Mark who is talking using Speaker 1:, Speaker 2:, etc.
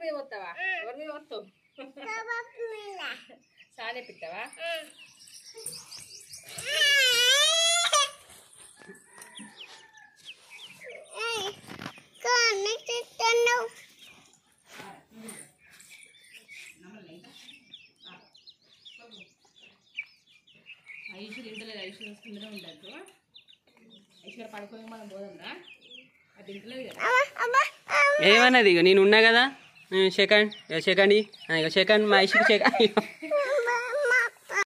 Speaker 1: మీద పోతావా ఎవరి మీద పోతావు సానే పిస్తావా ఐశ్వర్ ఇంటలేదు ఐశ్వర్ వస్తుందనే ఉండద్దు ఐశ్వర్ పడుకోక మనం పోదాంరా అది ఇంటలేదు కదా
Speaker 2: ఏమన్నది ఇక నేను ఉన్నా కదా సెకండ్ సెకండ్ ఇక సెకండ్ మా ఐషికి సెకండ్